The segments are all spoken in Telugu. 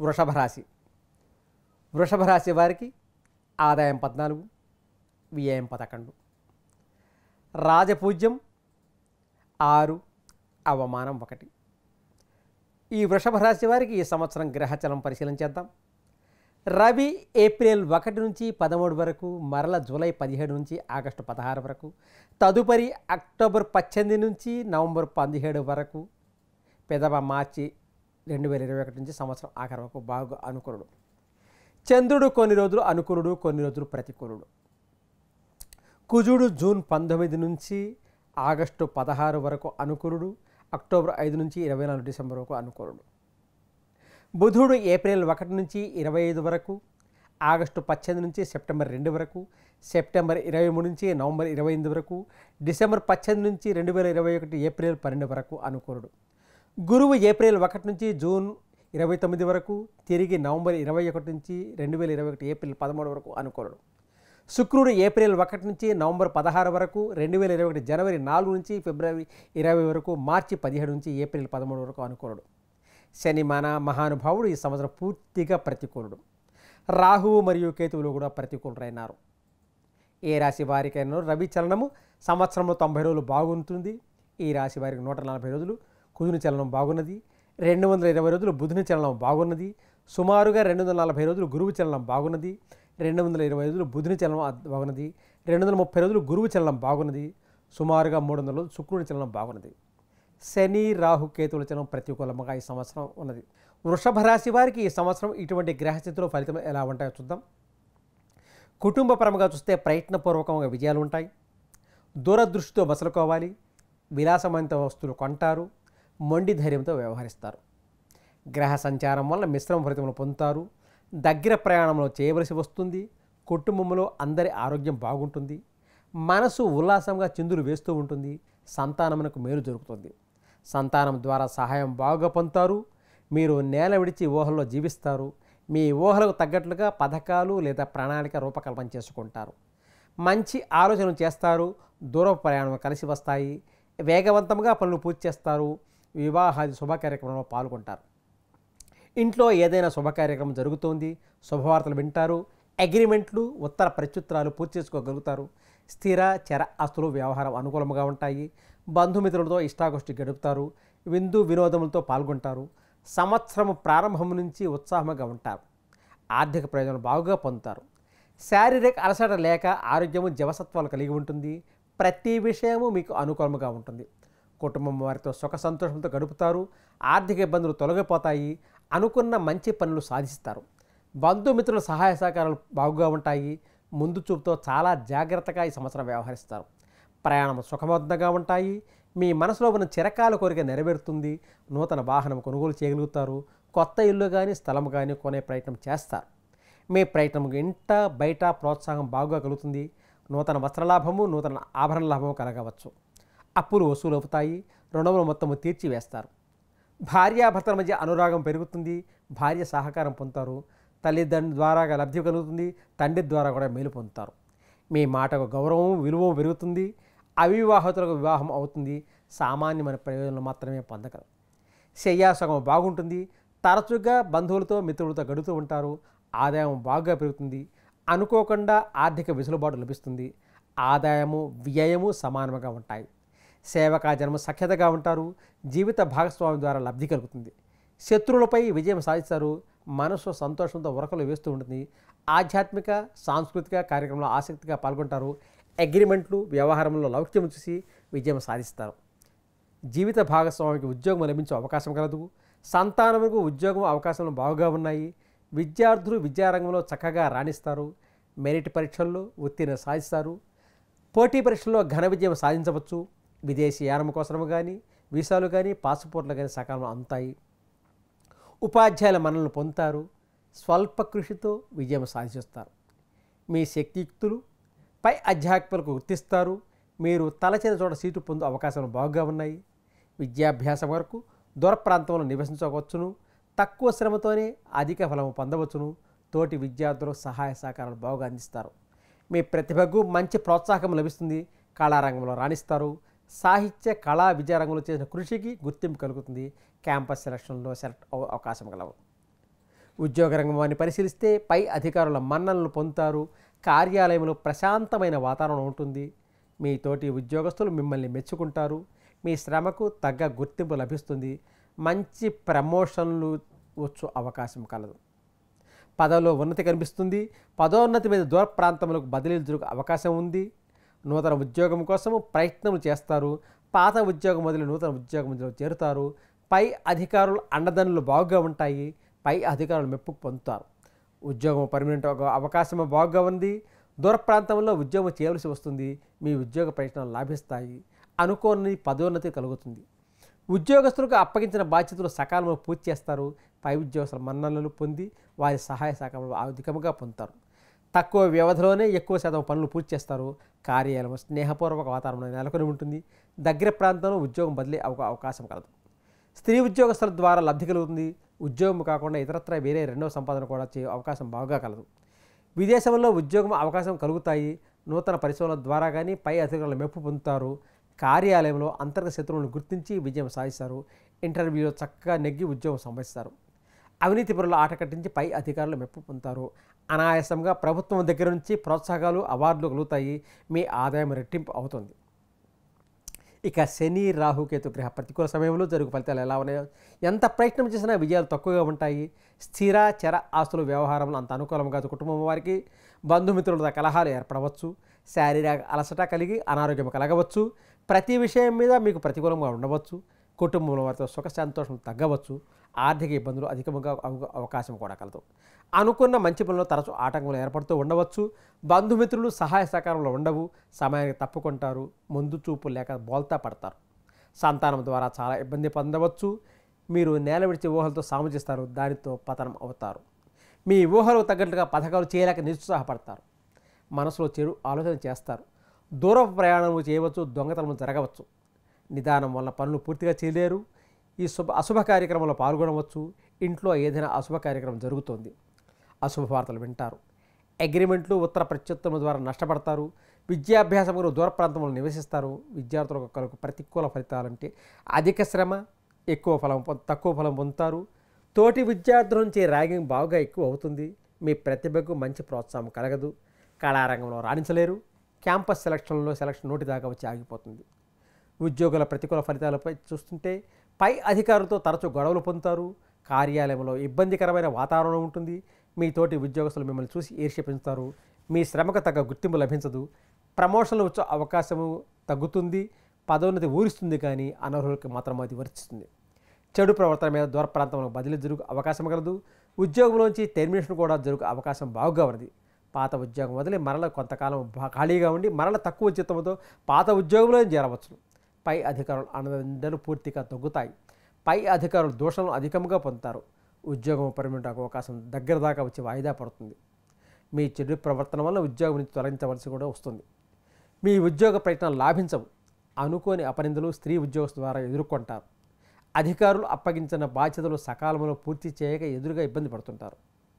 వృషభ రాశి వృషభ రాశి వారికి ఆదాయం పద్నాలుగు వ్యయం పదకొండు రాజపూజ్యం ఆరు అవమానం ఒకటి ఈ వృషభ రాశి వారికి ఈ సంవత్సరం గ్రహచలం పరిశీలన చేద్దాం రవి ఏప్రిల్ ఒకటి నుంచి పదమూడు వరకు మరల జూలై పదిహేడు నుంచి ఆగస్టు పదహారు వరకు తదుపరి అక్టోబర్ పద్దెనిమిది నుంచి నవంబర్ పదిహేడు వరకు పెదవ మార్చి రెండు వేల ఇరవై ఒకటి నుంచి సంవత్సరం ఆఖరి వరకు బాగా అనుకూలుడు చంద్రుడు కొన్ని రోజులు అనుకూలుడు కొన్ని రోజులు ప్రతికూలుడు కుజుడు జూన్ పంతొమ్మిది నుంచి ఆగస్టు పదహారు వరకు అనుకూలుడు అక్టోబర్ ఐదు నుంచి ఇరవై నాలుగు డిసెంబర్ వరకు అనుకూలుడు బుధుడు ఏప్రిల్ ఒకటి నుంచి ఇరవై ఐదు వరకు ఆగస్టు పద్దెనిమిది నుంచి సెప్టెంబర్ రెండు వరకు సెప్టెంబర్ ఇరవై మూడు నుంచి నవంబర్ ఇరవై ఎనిమిది వరకు డిసెంబర్ పద్దెనిమిది నుంచి రెండు వేల ఇరవై ఒకటి ఏప్రిల్ పన్నెండు వరకు అనుకూలుడు గురువు ఏప్రిల్ ఒకటి నుంచి జూన్ ఇరవై తొమ్మిది వరకు తిరిగి నవంబర్ ఇరవై ఒకటి నుంచి రెండు వేల ఇరవై ఒకటి ఏప్రిల్ పదమూడు వరకు అనుకూలుడు శుక్రుడు ఏప్రిల్ ఒకటి నుంచి నవంబర్ పదహారు వరకు రెండు వేల ఇరవై ఒకటి జనవరి నాలుగు నుంచి ఫిబ్రవరి ఇరవై వరకు మార్చి పదిహేడు నుంచి ఏప్రిల్ పదమూడు వరకు అనుకూలుడు శని మన మహానుభావుడు ఈ సంవత్సరం పూర్తిగా ప్రతికూలుడు రాహువు మరియు కేతువులు కూడా ప్రతికూలురైనారు ఏ రాశి వారికైనా రవి చలనము సంవత్సరంలో తొంభై రోజులు బాగుంటుంది ఈ రాశి వారికి నూట నలభై రోజులు కుదుని చలనం బాగున్నది రెండు వందల ఇరవై రోజులు బుధుని చలనం బాగున్నది సుమారుగా రెండు వందల నలభై రోజులు గురువు చలనం బాగున్నది రెండు వందల ఇరవై రోజులు బుధుని చలనం అద్- బాగున్నది రెండు వందల ముప్పై రోజులు గురువు చలనం బాగున్నది సుమారుగా మూడు వందల రోజులు శుక్రుడి చలనం బాగున్నది శని రాహు కేతువుల చలనం ప్రతికూలంగా ఈ సంవత్సరం ఉన్నది వృషభ రాశి వారికి ఈ సంవత్సరం ఇటువంటి గ్రహస్థితిలో ఫలితం ఎలా ఉంటాయో చూద్దాం కుటుంబపరంగా చూస్తే ప్రయత్నపూర్వకంగా విజయాలు ఉంటాయి దూరదృష్టితో మసలుకోవాలి విలాసమైన వస్తువులు కొంటారు మొండి ధైర్యంతో వ్యవహరిస్తారు గ్రహ సంచారం వల్ల మిశ్రమ ఫలితములు పొందుతారు దగ్గర ప్రయాణంలో చేయవలసి వస్తుంది కుటుంబంలో అందరి ఆరోగ్యం బాగుంటుంది మనసు ఉల్లాసంగా చిందులు వేస్తూ ఉంటుంది సంతానమునకు మేలు జరుగుతుంది సంతానం ద్వారా సహాయం బాగా పొందుతారు మీరు నేల విడిచి ఊహల్లో జీవిస్తారు మీ ఊహలకు తగ్గట్లుగా పథకాలు లేదా ప్రణాళిక రూపకల్పన చేసుకుంటారు మంచి ఆలోచనలు చేస్తారు దూర ప్రయాణం కలిసి వస్తాయి వేగవంతంగా పనులు పూర్తి చేస్తారు వివాహాది శుభ కార్యక్రమంలో పాల్గొంటారు ఇంట్లో ఏదైనా శుభ కార్యక్రమం జరుగుతోంది శుభవార్తలు వింటారు అగ్రిమెంట్లు ఉత్తర ప్రత్యుత్తరాలు పూర్తి చేసుకోగలుగుతారు స్థిర చర ఆస్తులు వ్యవహారం అనుకూలంగా ఉంటాయి బంధుమిత్రులతో ఇష్టాగోష్ఠి గడుపుతారు విందు వినోదములతో పాల్గొంటారు సంవత్సరం ప్రారంభం నుంచి ఉత్సాహంగా ఉంటారు ఆర్థిక ప్రయోజనాలు బాగుగా పొందుతారు శారీరక అలసట లేక ఆరోగ్యము జవసత్వాలు కలిగి ఉంటుంది ప్రతి విషయము మీకు అనుకూలంగా ఉంటుంది కుటుంబం వారితో సుఖ సంతోషంతో గడుపుతారు ఆర్థిక ఇబ్బందులు తొలగిపోతాయి అనుకున్న మంచి పనులు సాధిస్తారు బంధుమిత్రుల సహాయ సహకారాలు బాగుగా ఉంటాయి ముందు చూపుతో చాలా జాగ్రత్తగా ఈ సంవత్సరం వ్యవహరిస్తారు ప్రయాణం సుఖమోదంగా ఉంటాయి మీ మనసులో ఉన్న చిరకాల కోరిక నెరవేరుతుంది నూతన వాహనం కొనుగోలు చేయగలుగుతారు కొత్త ఇల్లు కానీ స్థలం కానీ కొనే ప్రయత్నం చేస్తారు మీ ప్రయత్నం ఇంట బయట ప్రోత్సాహం బాగా కలుగుతుంది నూతన వస్త్రలాభము నూతన ఆభరణ లాభము కలగవచ్చు అప్పులు వసూలు అవుతాయి రుణములు మొత్తము తీర్చివేస్తారు భార్యాభర్తల మధ్య అనురాగం పెరుగుతుంది భార్య సహకారం పొందుతారు తల్లిదండ్రుల ద్వారా లబ్ధి కలుగుతుంది తండ్రి ద్వారా కూడా మేలు పొందుతారు మీ మాటకు గౌరవం విలువ పెరుగుతుంది అవివాహితులకు వివాహం అవుతుంది సామాన్యమైన ప్రయోజనాలు మాత్రమే పొందగలరు శయ్యాసగం బాగుంటుంది తరచుగా బంధువులతో మిత్రులతో గడుపుతూ ఉంటారు ఆదాయం బాగా పెరుగుతుంది అనుకోకుండా ఆర్థిక వెసులుబాటు లభిస్తుంది ఆదాయము వ్యయము సమానంగా ఉంటాయి సేవకా జన్మ సఖ్యతగా ఉంటారు జీవిత భాగస్వామి ద్వారా లబ్ధి కలుగుతుంది శత్రువులపై విజయం సాధిస్తారు మనసు సంతోషంతో ఉరకలు వేస్తూ ఉంటుంది ఆధ్యాత్మిక సాంస్కృతిక కార్యక్రమంలో ఆసక్తిగా పాల్గొంటారు అగ్రిమెంట్లు వ్యవహారంలో లౌక్యం చూసి విజయం సాధిస్తారు జీవిత భాగస్వామికి ఉద్యోగం లభించే అవకాశం కలదు సంతానముకు ఉద్యోగం అవకాశాలు బాగుగా ఉన్నాయి విద్యార్థులు విద్యారంగంలో చక్కగా రాణిస్తారు మెరిట్ పరీక్షల్లో ఉత్తీర్ణ సాధిస్తారు పోటీ పరీక్షల్లో ఘన విజయం సాధించవచ్చు విదేశీ యానం కోసము కానీ వీసాలు కానీ పాస్పోర్ట్లు కానీ సకాలంలో అందుతాయి ఉపాధ్యాయుల మనల్ని పొందుతారు స్వల్ప కృషితో విజయం సాధిస్తారు మీ శక్తియుక్తులు పై అధ్యాపకులకు గుర్తిస్తారు మీరు తలచిన చోట సీటు పొందు అవకాశాలు బాగుగా ఉన్నాయి విద్యాభ్యాసం వరకు దూర ప్రాంతంలో నివసించవచ్చును తక్కువ శ్రమతోనే అధిక ఫలము పొందవచ్చును తోటి విద్యార్థులకు సహాయ సహకారాలు బాగా అందిస్తారు మీ ప్రతిభకు మంచి ప్రోత్సాహం లభిస్తుంది కళారంగంలో రాణిస్తారు సాహిత్య కళా విద్యారంగంలో చేసిన కృషికి గుర్తింపు కలుగుతుంది క్యాంపస్ సెలక్షన్లో సెలెక్ట్ అవ అవకాశం కలవు ఉద్యోగ రంగాన్ని పరిశీలిస్తే పై అధికారుల మన్ననలు పొందుతారు కార్యాలయంలో ప్రశాంతమైన వాతావరణం ఉంటుంది మీ తోటి ఉద్యోగస్తులు మిమ్మల్ని మెచ్చుకుంటారు మీ శ్రమకు తగ్గ గుర్తింపు లభిస్తుంది మంచి ప్రమోషన్లు వచ్చు అవకాశం కలదు పదవిలో ఉన్నతి కనిపిస్తుంది పదోన్నతి మీద దూర ప్రాంతములకు బదిలీలు జరుగు అవకాశం ఉంది నూతన ఉద్యోగం కోసము ప్రయత్నం చేస్తారు పాత ఉద్యోగం వదిలి నూతన ఉద్యోగంలో చేరుతారు పై అధికారులు అండదండలు బాగుగా ఉంటాయి పై అధికారులు మెప్పు పొందుతారు ఉద్యోగం పర్మనెంట్ ఒక అవకాశం బాగుగా ఉంది దూర ప్రాంతంలో ఉద్యోగం చేయవలసి వస్తుంది మీ ఉద్యోగ ప్రయత్నాలు లాభిస్తాయి అనుకోని పదోన్నతి కలుగుతుంది ఉద్యోగస్తులకు అప్పగించిన బాధ్యతలు సకాలంలో పూర్తి చేస్తారు పై ఉద్యోగస్తుల మన్ననలు పొంది వారి సహాయ సహకారంలో అధికంగా పొందుతారు తక్కువ వ్యవధిలోనే ఎక్కువ శాతం పనులు పూర్తి చేస్తారు కార్యాలయం స్నేహపూర్వక వాతావరణం నెలకొని ఉంటుంది దగ్గర ప్రాంతంలో ఉద్యోగం బదిలీ అవ అవకాశం కలదు స్త్రీ ఉద్యోగస్తుల ద్వారా లబ్ధి కలుగుతుంది ఉద్యోగం కాకుండా ఇతరత్ర వేరే రెండవ సంపాదన కూడా చే అవకాశం బాగా కలదు విదేశంలో ఉద్యోగం అవకాశం కలుగుతాయి నూతన పరిశోధనల ద్వారా కానీ పై అధికారులు మెప్పు పొందుతారు కార్యాలయంలో అంతర్గత శత్రువులను గుర్తించి విజయం సాధిస్తారు ఇంటర్వ్యూలో చక్కగా నెగ్గి ఉద్యోగం సంపాదిస్తారు అవినీతి పరుల ఆట కట్టించి పై అధికారులు మెప్పు పొందుతారు అనాయాసంగా ప్రభుత్వం దగ్గర నుంచి ప్రోత్సాహకాలు అవార్డులు కలుగుతాయి మీ ఆదాయం రెట్టింపు అవుతుంది ఇక శని రాహుకేతు గ్రహ ప్రతికూల సమయంలో జరుగు ఫలితాలు ఎలా ఉన్నాయో ఎంత ప్రయత్నం చేసినా విజయాలు తక్కువగా ఉంటాయి స్థిర చర ఆస్తుల వ్యవహారంలో అంత అనుకూలం కాదు కుటుంబం వారికి బంధుమిత్రులతో కలహాలు ఏర్పడవచ్చు శారీరక అలసట కలిగి అనారోగ్యం కలగవచ్చు ప్రతి విషయం మీద మీకు ప్రతికూలంగా ఉండవచ్చు కుటుంబంలో వారితో సుఖ సంతోషం తగ్గవచ్చు ఆర్థిక ఇబ్బందులు అధికంగా అవ- అవకాశం కూడా కలదు అనుకున్న మంచి పనుల్లో తరచు ఆటంకాలు ఏర్పడుతూ ఉండవచ్చు బంధుమిత్రులు సహాయ సహకారంలో ఉండవు సమయానికి తప్పుకుంటారు ముందు చూపు లేక బోల్తా పడతారు సంతానం ద్వారా చాలా ఇబ్బంది పొందవచ్చు మీరు నేల విడిచి ఊహలతో సాము చేస్తారు దానితో పతనం అవుతారు మీ ఊహలకు తగ్గట్టుగా పథకాలు చేయలేక నిరుత్సాహపడతారు మనసులో చెడు ఆలోచన చేస్తారు దూర ప్రయాణం చేయవచ్చు దొంగతనం జరగవచ్చు నిదానం వల్ల పనులు పూర్తిగా చేయలేరు ఈ శుభ అశుభ కార్యక్రమంలో పాల్గొనవచ్చు ఇంట్లో ఏదైనా అశుభ కార్యక్రమం జరుగుతోంది అశుభ వార్తలు వింటారు అగ్రిమెంట్లు ఉత్తర ప్రత్యుత్తరం ద్వారా నష్టపడతారు విద్యాభ్యాసం కొరకు దూర ప్రాంతంలో నివసిస్తారు విద్యార్థులకు కొరకు ప్రతికూల ఫలితాలంటే అధిక శ్రమ ఎక్కువ ఫలం పొంద తక్కువ ఫలం పొందుతారు తోటి విద్యార్థుల నుంచి ర్యాగింగ్ బాగా ఎక్కువ అవుతుంది మీ ప్రతిభకు మంచి ప్రోత్సాహం కలగదు కళారంగంలో రాణించలేరు క్యాంపస్ సెలక్షన్లో సెలక్షన్ నోటి దాకా వచ్చి ఆగిపోతుంది ఉద్యోగుల ప్రతికూల ఫలితాలపై చూస్తుంటే పై అధికారులతో తరచూ గొడవలు పొందుతారు కార్యాలయంలో ఇబ్బందికరమైన వాతావరణం ఉంటుంది మీ తోటి ఉద్యోగస్తులు మిమ్మల్ని చూసి ఈర్ష్య పెంచుతారు మీ శ్రమకు తగ్గ గుర్తింపు లభించదు ప్రమోషన్లు వచ్చే అవకాశము తగ్గుతుంది పదోన్నతి ఊరిస్తుంది కానీ అనర్హులకు మాత్రం అది వర్తిస్తుంది చెడు ప్రవర్తన మీద దూర ప్రాంతంలో బదిలీ జరుగు అవకాశం కలదు ఉద్యోగంలోంచి టెర్మినేషన్ కూడా జరుగు అవకాశం బాగుగా ఉన్నది పాత ఉద్యోగం వదిలి మరల కొంతకాలం బా- ఖాళీగా ఉండి మరల తక్కువ జీతంతో పాత ఉద్యోగంలో చేరవచ్చు పై అధికారులు అండలు పూర్తిగా తగ్గుతాయి పై అధికారులు దోషణలు అధికంగా పొందుతారు ఉద్యోగం పర్మనెంట్ అవకాశం దగ్గర దాకా వచ్చి వాయిదా పడుతుంది మీ చెడు ప్రవర్తన వల్ల ఉద్యోగం నుంచి తొలగించవలసి కూడా వస్తుంది మీ ఉద్యోగ ప్రయత్నాలు లాభించవు అనుకోని అపనిందలు స్త్రీ ఉద్యోగస్తు ద్వారా ఎదుర్కొంటారు అధికారులు అప్పగించిన బాధ్యతలు సకాలంలో పూర్తి చేయక ఎదురుగా ఇబ్బంది పడుతుంటారు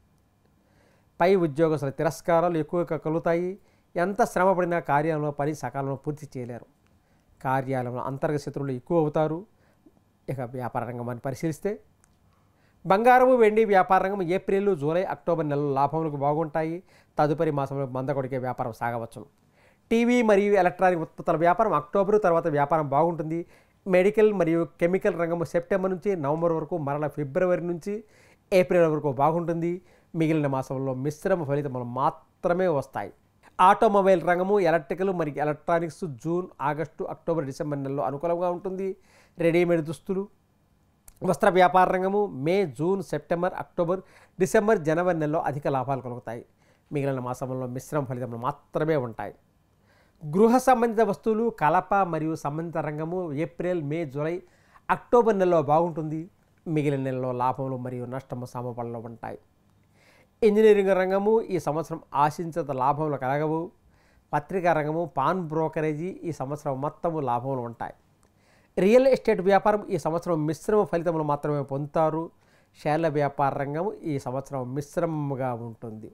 పై ఉద్యోగస్తుల తిరస్కారాలు ఎక్కువగా కలుగుతాయి ఎంత శ్రమపడినా కార్యాలయంలో పని సకాలంలో పూర్తి చేయలేరు కార్యాలయంలో అంతర్గత శత్రువులు ఎక్కువ అవుతారు ఇక వ్యాపార రంగం పరిశీలిస్తే బంగారము వెండి వ్యాపార రంగం ఏప్రిల్ జూలై అక్టోబర్ నెలలు లాభములకు బాగుంటాయి తదుపరి మాసంలో మందకొడికే వ్యాపారం సాగవచ్చును టీవీ మరియు ఎలక్ట్రానిక్ ఉత్పత్తుల వ్యాపారం అక్టోబరు తర్వాత వ్యాపారం బాగుంటుంది మెడికల్ మరియు కెమికల్ రంగము సెప్టెంబర్ నుంచి నవంబర్ వరకు మరల ఫిబ్రవరి నుంచి ఏప్రిల్ వరకు బాగుంటుంది మిగిలిన మాసంలో మిశ్రమ ఫలితములు మాత్రమే వస్తాయి ఆటోమొబైల్ రంగము ఎలక్ట్రికల్ మరియు electronics June August October December నెలలో అనుకూలంగా ఉంటుంది రెడీమేడ్ దుస్తులు వస్త్ర వ్యాపార రంగము May June September October December జనవరి నెలలో అధిక లాభాలు కలుగుతాయి మిగిలిన మాసంలో మిశ్రమ ఫలితములు మాత్రమే ఉంటాయి గృహ సంబంధిత వస్తువులు కలప మరియు సంబంధిత రంగము ఏప్రిల్ మే జూలై అక్టోబర్ నెలలో బాగుంటుంది మిగిలిన నెలలో లాభములు మరియు నష్టము సమపడలో ఉంటాయి ఇంజనీరింగ్ రంగము ఈ సంవత్సరం ఆశించినంత లాభములు కలగవు పత్రికా రంగము పాన్ బ్రోకరేజీ ఈ సంవత్సరం మొత్తము లాభములు ఉంటాయి రియల్ ఎస్టేట్ వ్యాపారం ఈ సంవత్సరం మిశ్రమ ఫలితములు మాత్రమే పొందుతారు షేర్ల వ్యాపార రంగం ఈ సంవత్సరం మిశ్రమంగా ఉంటుంది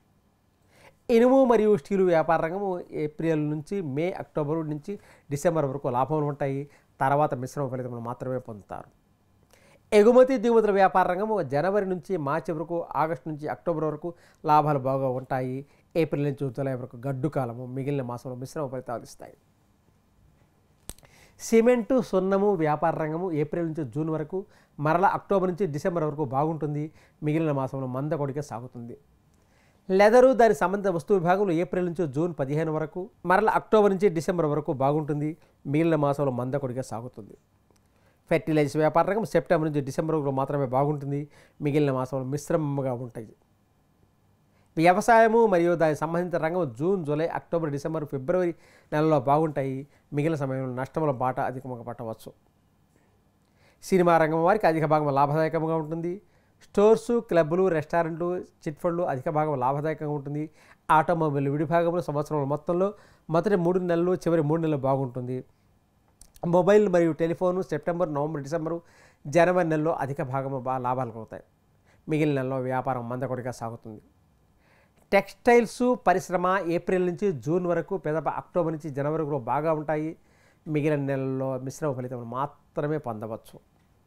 ఇనుము మరియు స్టీలు వ్యాపార రంగము ఏప్రిల్ నుంచి మే అక్టోబర్ నుంచి డిసెంబర్ వరకు లాభములు ఉంటాయి తర్వాత మిశ్రమ ఫలితములు మాత్రమే పొందుతారు ఎగుమతి దిగుమతుల వ్యాపార రంగం జనవరి నుంచి మార్చి వరకు ఆగస్టు నుంచి అక్టోబర్ వరకు లాభాలు బాగా ఉంటాయి ఏప్రిల్ నుంచి జూలై వరకు గడ్డు కాలము మిగిలిన మాసంలో మిశ్రమ ఫలితాలు ఇస్తాయి సిమెంటు సున్నము వ్యాపార రంగము ఏప్రిల్ నుంచి జూన్ వరకు మరల అక్టోబర్ నుంచి డిసెంబర్ వరకు బాగుంటుంది మిగిలిన మాసంలో మంద కొడికే సాగుతుంది లెదరు దాని సంబంధిత వస్తువు విభాగంలో ఏప్రిల్ నుంచి జూన్ పదిహేను వరకు మరల అక్టోబర్ నుంచి డిసెంబర్ వరకు బాగుంటుంది మిగిలిన మాసంలో మంద కొడిగా సాగుతుంది ఫెర్టిలైజర్స్ వ్యాపార రంగం సెప్టెంబర్ నుంచి డిసెంబర్ వరకు మాత్రమే బాగుంటుంది మిగిలిన మాసంలో మిశ్రమంగా ఉంటాయి వ్యవసాయము మరియు దానికి సంబంధించిన రంగం జూన్ జూలై అక్టోబర్ డిసెంబర్ ఫిబ్రవరి నెలలో బాగుంటాయి మిగిలిన సమయంలో నష్టముల బాట అధికంగా పట్టవచ్చు సినిమా రంగం వారికి అధిక భాగం లాభదాయకంగా ఉంటుంది స్టోర్స్ క్లబ్లు రెస్టారెంట్లు చిట్ ఫండ్లు అధిక భాగం లాభదాయకంగా ఉంటుంది ఆటోమొబైల్ విడిభాగంలో సంవత్సరం మొత్తంలో మొదటి మూడు నెలలు చివరి మూడు నెలలు బాగుంటుంది మొబైల్ మరియు టెలిఫోను సెప్టెంబర్ నవంబర్ డిసెంబరు జనవరి నెలలో అధిక భాగం బా లాభాలు కలుగుతాయి మిగిలిన నెలలో వ్యాపారం మందకొడిగా సాగుతుంది టెక్స్టైల్స్ పరిశ్రమ ఏప్రిల్ నుంచి జూన్ వరకు పెదప అక్టోబర్ నుంచి జనవరి వరకు బాగా ఉంటాయి మిగిలిన నెలల్లో మిశ్రమ ఫలితం మాత్రమే పొందవచ్చు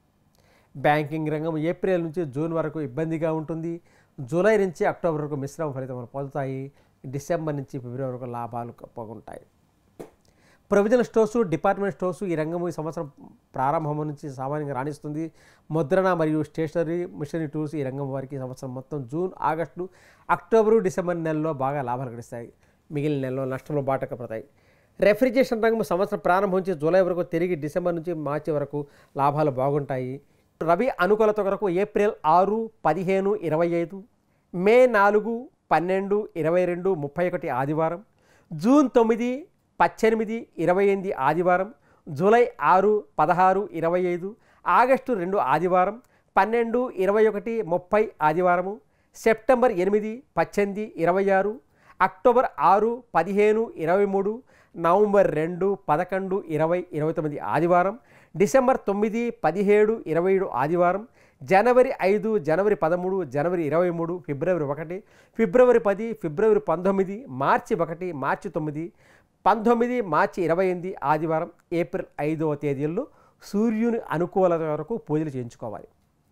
బ్యాంకింగ్ రంగం ఏప్రిల్ నుంచి జూన్ వరకు ఇబ్బందిగా ఉంటుంది జూలై నుంచి అక్టోబర్ వరకు మిశ్రమ ఫలితములు పొందుతాయి డిసెంబర్ నుంచి ఫిబ్రవరి వరకు లాభాలు పొందుతాయి ప్రొవిజనల్ స్టోర్స్ డిపార్ట్మెంట్ స్టోర్స్ ఈ రంగం ఈ సంవత్సరం ప్రారంభం నుంచి సామాన్యంగా రాణిస్తుంది ముద్రణ మరియు స్టేషనరీ మిషనరీ టూల్స్ ఈ రంగం వారికి ఈ సంవత్సరం మొత్తం జూన్ ఆగస్టు అక్టోబరు డిసెంబర్ నెలలో బాగా లాభాలు గడిస్తాయి మిగిలిన నెలలో నష్టంలో బాటకపోతాయి రెఫ్రిజరేషన్ రంగం సంవత్సరం ప్రారంభం నుంచి జూలై వరకు తిరిగి డిసెంబర్ నుంచి మార్చి వరకు లాభాలు బాగుంటాయి రబీ అనుకూలత కొరకు ఏప్రిల్ ఆరు పదిహేను ఇరవై ఐదు మే నాలుగు పన్నెండు ఇరవై రెండు ముప్పై ఒకటి ఆదివారం జూన్ తొమ్మిది పద్దెనిమిది ఇరవై ఎనిమిది ఆదివారం జూలై ఆరు పదహారు ఇరవై ఐదు ఆగస్టు రెండు ఆదివారం పన్నెండు ఇరవై ఒకటి ముప్పై ఆదివారము సెప్టెంబర్ ఎనిమిది పద్దెనిమిది ఇరవై ఆరు అక్టోబర్ ఆరు పదిహేను ఇరవై మూడు నవంబర్ రెండు పదకొండు ఇరవై ఇరవై తొమ్మిది ఆదివారం డిసెంబర్ తొమ్మిది పదిహేడు ఇరవై ఏడు ఆదివారం జనవరి ఐదు జనవరి పదమూడు జనవరి ఇరవై మూడు ఫిబ్రవరి ఒకటి ఫిబ్రవరి పది ఫిబ్రవరి పంతొమ్మిది మార్చి ఒకటి మార్చి తొమ్మిది పంతొమ్మిది మార్చి ఇరవై ఎనిమిది ఆదివారం ఏప్రిల్ ఐదవ తేదీల్లో సూర్యుని అనుకూలత వరకు పూజలు చేయించుకోవాలి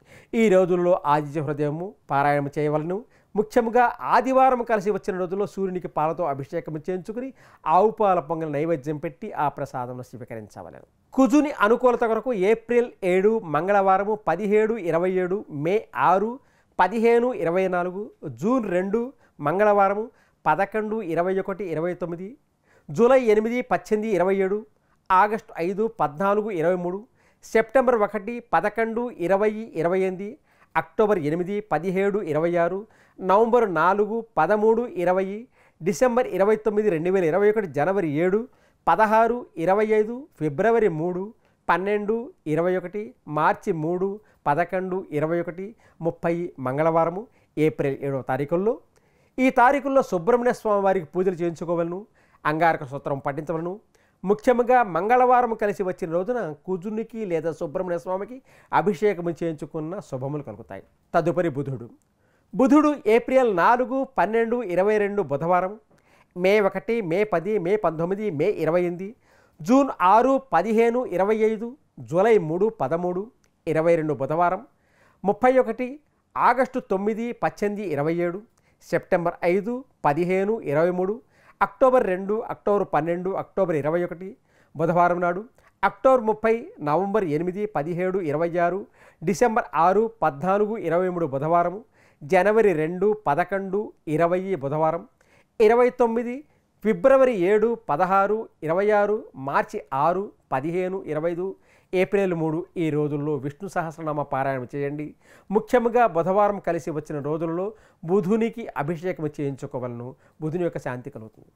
ఈ రోజుల్లో ఆదిత్య హృదయము పారాయణం చేయవలను ముఖ్యంగా ఆదివారం కలిసి వచ్చిన రోజుల్లో సూర్యునికి పాలతో అభిషేకం చేయించుకుని ఆవు పాల పొంగల్ నైవేద్యం పెట్టి ఆ ప్రసాదం స్వీకరించవలను కుజుని అనుకూలత కొరకు ఏప్రిల్ ఏడు మంగళవారము పదిహేడు ఇరవై ఏడు మే ఆరు పదిహేను ఇరవై నాలుగు జూన్ రెండు మంగళవారము పదకొండు ఇరవై ఒకటి ఇరవై తొమ్మిది జూలై ఎనిమిది పద్దెనిమిది ఇరవై ఏడు ఆగస్టు ఐదు పద్నాలుగు ఇరవై మూడు సెప్టెంబర్ ఒకటి పదకొండు ఇరవై ఇరవై ఎనిమిది అక్టోబర్ ఎనిమిది పదిహేడు ఇరవై ఆరు నవంబర్ నాలుగు పదమూడు ఇరవై డిసెంబర్ ఇరవై తొమ్మిది రెండు వేల ఇరవై ఒకటి జనవరి ఏడు పదహారు ఇరవై ఐదు ఫిబ్రవరి మూడు పన్నెండు ఇరవై ఒకటి మార్చి మూడు పదకొండు ఇరవై ఒకటి ముప్పై మంగళవారము ఏప్రిల్ ఏడవ తారీఖుల్లో ఈ తారీఖుల్లో సుబ్రహ్మణ్య స్వామి వారికి పూజలు చేయించుకోవలను అంగారక సూత్రం పఠించవలను ముఖ్యంగా మంగళవారం కలిసి వచ్చిన రోజున కుజునికి లేదా సుబ్రహ్మణ్య స్వామికి అభిషేకం చేయించుకున్న శుభములు కలుగుతాయి తదుపరి బుధుడు బుధుడు ఏప్రిల్ నాలుగు పన్నెండు ఇరవై రెండు బుధవారం మే ఒకటి మే పది మే పంతొమ్మిది మే ఇరవై ఎనిమిది జూన్ ఆరు పదిహేను ఇరవై ఐదు జూలై మూడు పదమూడు ఇరవై రెండు బుధవారం ముప్పై ఒకటి ఆగస్టు తొమ్మిది పద్దెనిమిది ఇరవై ఏడు సెప్టెంబర్ ఐదు పదిహేను ఇరవై మూడు అక్టోబర్ రెండు అక్టోబర్ పన్నెండు అక్టోబర్ ఇరవై ఒకటి బుధవారం నాడు అక్టోబర్ ముప్పై నవంబర్ ఎనిమిది పదిహేడు ఇరవై ఆరు డిసెంబర్ ఆరు పద్నాలుగు ఇరవై మూడు బుధవారం జనవరి రెండు పదకొండు ఇరవై బుధవారం ఇరవై తొమ్మిది ఫిబ్రవరి ఏడు పదహారు ఇరవై ఆరు మార్చి ఆరు పదిహేను ఇరవై ఐదు ఏప్రిల్ మూడు ఈ రోజుల్లో విష్ణు సహస్రనామ పారాయణం చేయండి ముఖ్యంగా బుధవారం కలిసి వచ్చిన రోజుల్లో బుధునికి అభిషేకం చేయించుకోవలను బుధుని యొక్క శాంతి కలుగుతుంది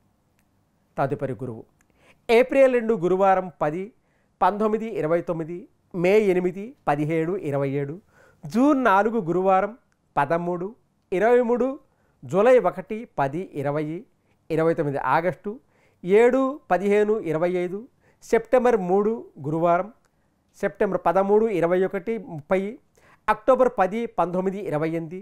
తదుపరి గురువు ఏప్రిల్ రెండు గురువారం పది పంతొమ్మిది ఇరవై తొమ్మిది మే ఎనిమిది పదిహేడు ఇరవై ఏడు జూన్ నాలుగు గురువారం పదమూడు ఇరవై మూడు జూలై ఒకటి పది ఇరవై ఇరవై తొమ్మిది ఆగస్టు ఏడు పదిహేను ఇరవై ఐదు సెప్టెంబర్ మూడు గురువారం సెప్టెంబర్ పదమూడు ఇరవై ఒకటి ముప్పై అక్టోబర్ పది పంతొమ్మిది ఇరవై ఎనిమిది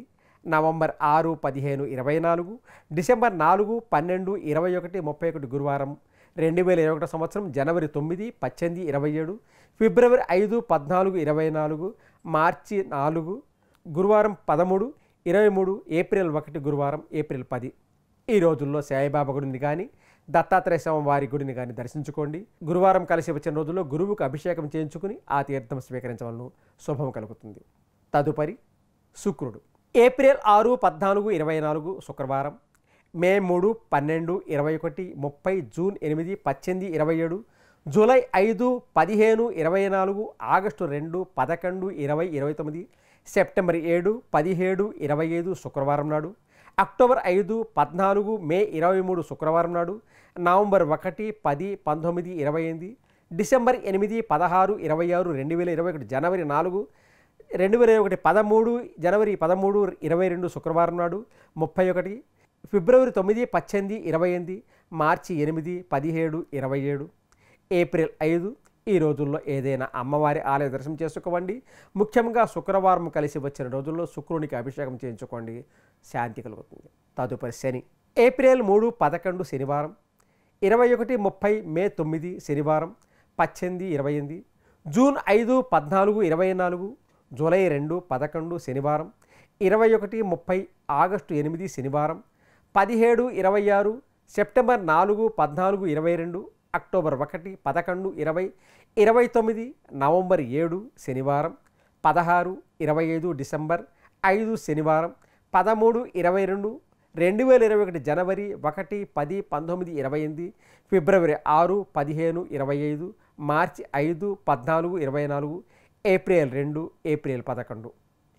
నవంబర్ ఆరు పదిహేను ఇరవై నాలుగు డిసెంబర్ నాలుగు పన్నెండు ఇరవై ఒకటి ముప్పై ఒకటి గురువారం రెండు వేల ఇరవై ఒకటో సంవత్సరం జనవరి తొమ్మిది పద్దెనిమిది ఇరవై ఏడు ఫిబ్రవరి ఐదు పద్నాలుగు ఇరవై నాలుగు మార్చి నాలుగు గురువారం పదమూడు ఇరవై మూడు ఏప్రిల్ ఒకటి గురువారం ఏప్రిల్ పది ఈ రోజుల్లో సాయిబాబా గుడిని కానీ దత్తాత్రేయ స్వామి వారి గుడిని కానీ దర్శించుకోండి గురువారం కలిసి వచ్చిన రోజుల్లో గురువుకు అభిషేకం చేయించుకుని ఆ తీర్థం స్వీకరించవలను శుభం కలుగుతుంది తదుపరి శుక్రుడు ఏప్రిల్ ఆరు పద్నాలుగు ఇరవై నాలుగు శుక్రవారం మే మూడు పన్నెండు ఇరవై ఒకటి ముప్పై జూన్ ఎనిమిది పద్దెనిమిది ఇరవై ఏడు జూలై ఐదు పదిహేను ఇరవై నాలుగు ఆగస్టు రెండు పదకొండు ఇరవై ఇరవై తొమ్మిది సెప్టెంబర్ ఏడు పదిహేడు ఇరవై ఐదు శుక్రవారం నాడు అక్టోబర్ ఐదు పద్నాలుగు మే ఇరవై మూడు శుక్రవారం నాడు నవంబర్ ఒకటి పది పంతొమ్మిది ఇరవై ఎనిమిది డిసెంబర్ ఎనిమిది పదహారు ఇరవై ఆరు రెండు వేల ఇరవై ఒకటి జనవరి నాలుగు రెండు వేల ఇరవై ఒకటి పదమూడు జనవరి పదమూడు ఇరవై రెండు శుక్రవారం నాడు ముప్పై ఒకటి ఫిబ్రవరి తొమ్మిది పద్దెనిమిది ఇరవై ఎనిమిది మార్చి ఎనిమిది పదిహేడు ఇరవై ఏడు ఏప్రిల్ ఐదు ఈ రోజుల్లో ఏదైనా అమ్మవారి ఆలయ దర్శనం చేసుకోండి ముఖ్యంగా శుక్రవారం కలిసి వచ్చిన రోజుల్లో శుక్రునికి అభిషేకం చేయించుకోండి శాంతి కలుగుతుంది తదుపరి శని ఏప్రిల్ మూడు పదకొండు శనివారం ఇరవై ఒకటి ముప్పై మే తొమ్మిది శనివారం పద్దెనిమిది ఇరవై ఎనిమిది జూన్ ఐదు పద్నాలుగు ఇరవై నాలుగు జూలై రెండు పదకొండు శనివారం ఇరవై ఒకటి ముప్పై ఆగస్టు ఎనిమిది శనివారం పదిహేడు ఇరవై ఆరు సెప్టెంబర్ నాలుగు పద్నాలుగు ఇరవై రెండు అక్టోబర్ ఒకటి పదకొండు ఇరవై ఇరవై తొమ్మిది నవంబర్ ఏడు శనివారం పదహారు ఇరవై ఐదు డిసెంబర్ ఐదు శనివారం పదమూడు ఇరవై రెండు రెండు వేల ఇరవై ఒకటి జనవరి ఒకటి పది పంతొమ్మిది ఇరవై ఎనిమిది ఫిబ్రవరి ఆరు పదిహేను ఇరవై ఐదు మార్చి ఐదు పద్నాలుగు ఇరవై నాలుగు ఏప్రిల్ రెండు ఏప్రిల్ పదకొండు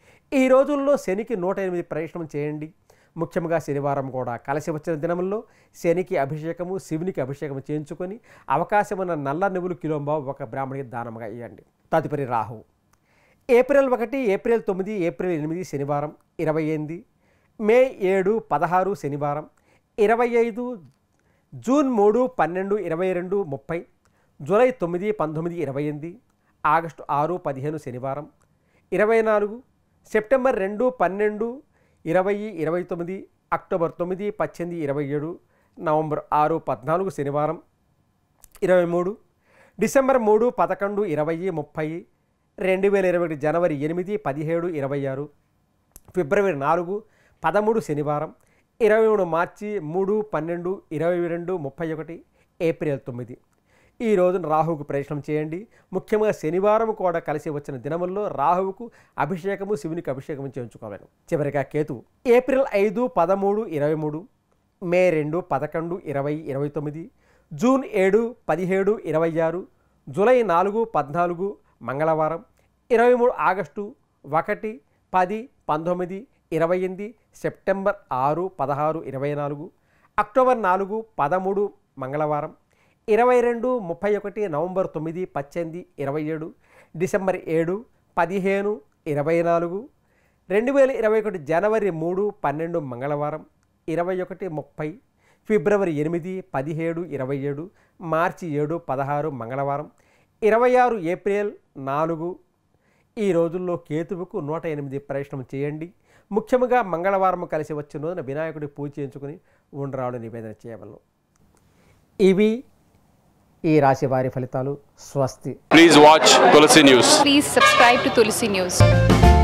ఈ రోజుల్లో శనికి నూట ఎనిమిది ప్రయత్నం చేయండి ముఖ్యంగా శనివారం కూడా కలిసి వచ్చిన దినముల్లో శనికి అభిషేకము శివునికి అభిషేకం చేయించుకొని అవకాశమున్న నల్ల నువ్వులు కిలోంబావు ఒక బ్రాహ్మణికి దానముగా ఇవ్వండి తదుపరి రాహు ఏప్రిల్ ఒకటి ఏప్రిల్ తొమ్మిది ఏప్రిల్ ఎనిమిది శనివారం ఇరవై ఎనిమిది మే ఏడు పదహారు శనివారం ఇరవై ఐదు జూన్ మూడు పన్నెండు ఇరవై రెండు ముప్పై జూలై తొమ్మిది పంతొమ్మిది ఇరవై ఎనిమిది ఆగస్టు ఆరు పదిహేను శనివారం ఇరవై నాలుగు సెప్టెంబర్ రెండు పన్నెండు ఇరవై ఇరవై తొమ్మిది అక్టోబర్ తొమ్మిది పద్దెనిమిది ఇరవై ఏడు నవంబర్ ఆరు పద్నాలుగు శనివారం ఇరవై మూడు డిసెంబర్ మూడు పదకొండు ఇరవై ముప్పై రెండు వేల ఇరవై ఒకటి జనవరి ఎనిమిది పదిహేడు ఇరవై ఆరు ఫిబ్రవరి నాలుగు పదమూడు శనివారం ఇరవై మూడు మార్చి మూడు పన్నెండు ఇరవై రెండు ముప్పై ఒకటి ఏప్రిల్ తొమ్మిది ఈ రోజున రాహువుకు ప్రయత్నం చేయండి ముఖ్యంగా శనివారం కూడా కలిసి వచ్చిన దినముల్లో రాహువుకు అభిషేకము శివునికి అభిషేకం చేయించుకోవాలి చివరిగా కేతువు ఏప్రిల్ ఐదు పదమూడు ఇరవై మూడు మే రెండు పదకొండు ఇరవై ఇరవై తొమ్మిది జూన్ ఏడు పదిహేడు ఇరవై ఆరు జూలై నాలుగు పద్నాలుగు మంగళవారం ఇరవై మూడు ఆగస్టు ఒకటి పది పంతొమ్మిది ఇరవై ఎనిమిది సెప్టెంబర్ ఆరు పదహారు ఇరవై నాలుగు అక్టోబర్ నాలుగు పదమూడు మంగళవారం ఇరవై రెండు ముప్పై ఒకటి నవంబర్ తొమ్మిది పద్దెనిమిది ఇరవై ఏడు డిసెంబర్ ఏడు పదిహేను ఇరవై నాలుగు రెండు వేల ఇరవై ఒకటి జనవరి మూడు పన్నెండు మంగళవారం ఇరవై ఒకటి ముప్పై ఫిబ్రవరి ఎనిమిది పదిహేడు ఇరవై ఏడు మార్చి ఏడు పదహారు మంగళవారం ఇరవై ఆరు ఏప్రిల్ నాలుగు ఈ రోజుల్లో కేతువుకు నూట ఎనిమిది ప్రయత్నం చేయండి ముఖ్యంగా మంగళవారం కలిసి వచ్చిన రోజున వినాయకుడి పూజ చేయించుకుని ఉండ్రాళ్ళు నివేదన చేయవలను ఇవి ఈ రాశి వారి ఫలితాలు స్వస్తి Please watch Tulsi News. Please subscribe to Tulsi News.